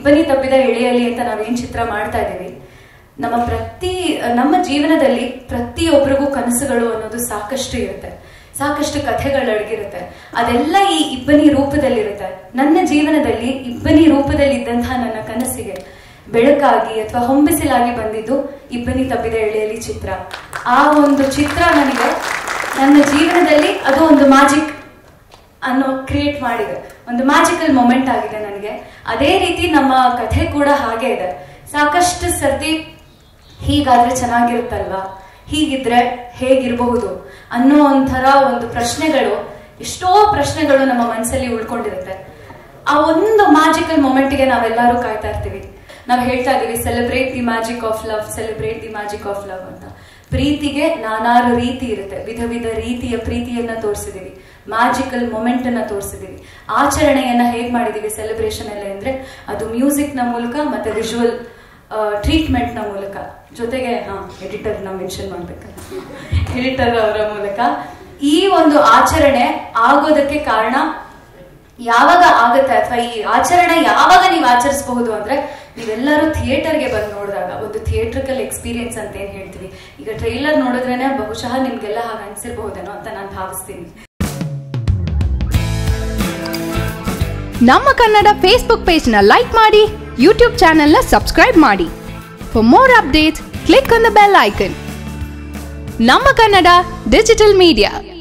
ಇಬ್ಬನಿ ತಪ್ಪಿದ ಎಳೆಯಲಿ ಅಂತ ನಾವೇನ್ ಚಿತ್ರ ಮಾಡ್ತಾ ಇದ್ದೀವಿ ನಮ್ಮ ಪ್ರತಿ ನಮ್ಮ ಜೀವನದಲ್ಲಿ ಪ್ರತಿಯೊಬ್ಬರಿಗೂ ಕನಸುಗಳು ಅನ್ನೋದು ಸಾಕಷ್ಟು ಇರುತ್ತೆ ಸಾಕಷ್ಟು ಕಥೆಗಳು ಅಡಗಿರುತ್ತೆ ಅದೆಲ್ಲ ಈ ಇಬ್ಬನಿ ರೂಪದಲ್ಲಿರುತ್ತೆ ನನ್ನ ಜೀವನದಲ್ಲಿ ಇಬ್ಬನಿ ರೂಪದಲ್ಲಿದ್ದಂತಹ ನನ್ನ ಕನಸಿಗೆ ಬೆಳಕಾಗಿ ಅಥವಾ ಹೊಂಬಿಸಿಲಾಗಿ ಬಂದಿದ್ದು ಇಬ್ಬನಿ ತಪ್ಪಿದ ಎಳೆಯಲಿ ಚಿತ್ರ ಆ ಒಂದು ಚಿತ್ರ ನನಗೆ ನನ್ನ ಜೀವನದಲ್ಲಿ ಅದು ಒಂದು ಮ್ಯಾಜಿಕ್ ಅನ್ನೋ ಕ್ರಿಯೇಟ್ ಮಾಡಿದೆ ಒಂದು ಮ್ಯಾಜಿಕಲ್ ಮೊಮೆಂಟ್ ಆಗಿದೆ ನನಗೆ ಅದೇ ರೀತಿ ನಮ್ಮ ಕಥೆ ಕೂಡ ಹಾಗೆ ಇದೆ ಸಾಕಷ್ಟು ಸರ್ತಿ ಹೀಗಾದ್ರೆ ಚೆನ್ನಾಗಿರುತ್ತಲ್ವಾ ಹೀಗಿದ್ರೆ ಹೇಗಿರಬಹುದು ಅನ್ನೋ ಒಂಥರ ಒಂದು ಪ್ರಶ್ನೆಗಳು ಎಷ್ಟೋ ಪ್ರಶ್ನೆಗಳು ನಮ್ಮ ಮನಸ್ಸಲ್ಲಿ ಉಳ್ಕೊಂಡಿರುತ್ತೆ ಆ ಒಂದು ಮ್ಯಾಜಿಕಲ್ ಮೊಮೆಂಟ್ಗೆ ನಾವೆಲ್ಲರೂ ಕಾಯ್ತಾ ಇರ್ತೀವಿ ನಾವು ಹೇಳ್ತಾ ಇದೀವಿ celebrate the magic of love celebrate the magic of love ಅಂತ ಪ್ರೀತಿಗೆ ನಾನಾರು ರೀತಿ ಇರುತ್ತೆ ವಿಧ ವಿಧ ರೀತಿಯ ಪ್ರೀತಿಯನ್ನ ತೋರಿಸಿದೀವಿ ಮ್ಯಾಜಿಕಲ್ ಮೊಮೆಂಟ್ ಅನ್ನ ತೋರಿಸಿದೀವಿ ಆಚರಣೆಯನ್ನ ಹೇಗ್ ಮಾಡಿದೀವಿ ಸೆಲೆಬ್ರೇಷನ್ ಎಲ್ಲ ಅಂದ್ರೆ ಅದು ಮ್ಯೂಸಿಕ್ ನ ಮೂಲಕ ಮತ್ತೆ ವಿಜುವಲ್ ಟ್ರೀಟ್ಮೆಂಟ್ ನ ಮೂಲಕ ಜೊತೆಗೆ ಹಾ ಎಡಿಟರ್ ನ ಮೆನ್ಷನ್ ಮಾಡ್ಬೇಕಲ್ಲ ಎಡಿಟರ್ ಅವರ ಮೂಲಕ ಈ ಒಂದು ಆಚರಣೆ ಆಗೋದಕ್ಕೆ ಕಾರಣ ಯಾವಾಗ ಆಗತ್ತೆ ಅಥವಾ ಈ ಆಚರಣೆ ಯಾವಾಗ ನೀವು ಆಚರಿಸಬಹುದು ಅಂದ್ರೆ ನೀವೆಲ್ಲರೂ ಥಿಯೇಟರ್ಗೆ ಬಂದು ನೋಡಿದಾಗ ಒಂದು ಥಿಯೇಟ್ರಿಕಲ್ ಎಕ್ಸ್ಪೀರಿಯನ್ಸ್ ಅಂತ ಏನ್ ಹೇಳ್ತೀವಿ ಈಗ ಟ್ರೈಲರ್ ನೋಡಿದ್ರೇನೆ ಬಹುಶಃ ನಿಮ್ಗೆಲ್ಲ ಹಾಗೆ ಅನ್ಸಿರ್ಬಹುದೇನೋ ಅಂತ ನಾನು ಭಾವಿಸ್ತೀನಿ ನಮ್ಮ ಕನ್ನಡ ಫೇಸ್ಬುಕ್ ಪೇಜ್ನ ಲೈಕ್ ಮಾಡಿ ಯೂಟ್ಯೂಬ್ ಚಾನೆಲ್ನ ಸಬ್ಸ್ಕ್ರೈಬ್ ಮಾಡಿ for more updates click on the bell icon ನಮ್ಮ ಕನ್ನಡ ಡಿಜಿಟಲ್ ಮೀಡಿಯಾ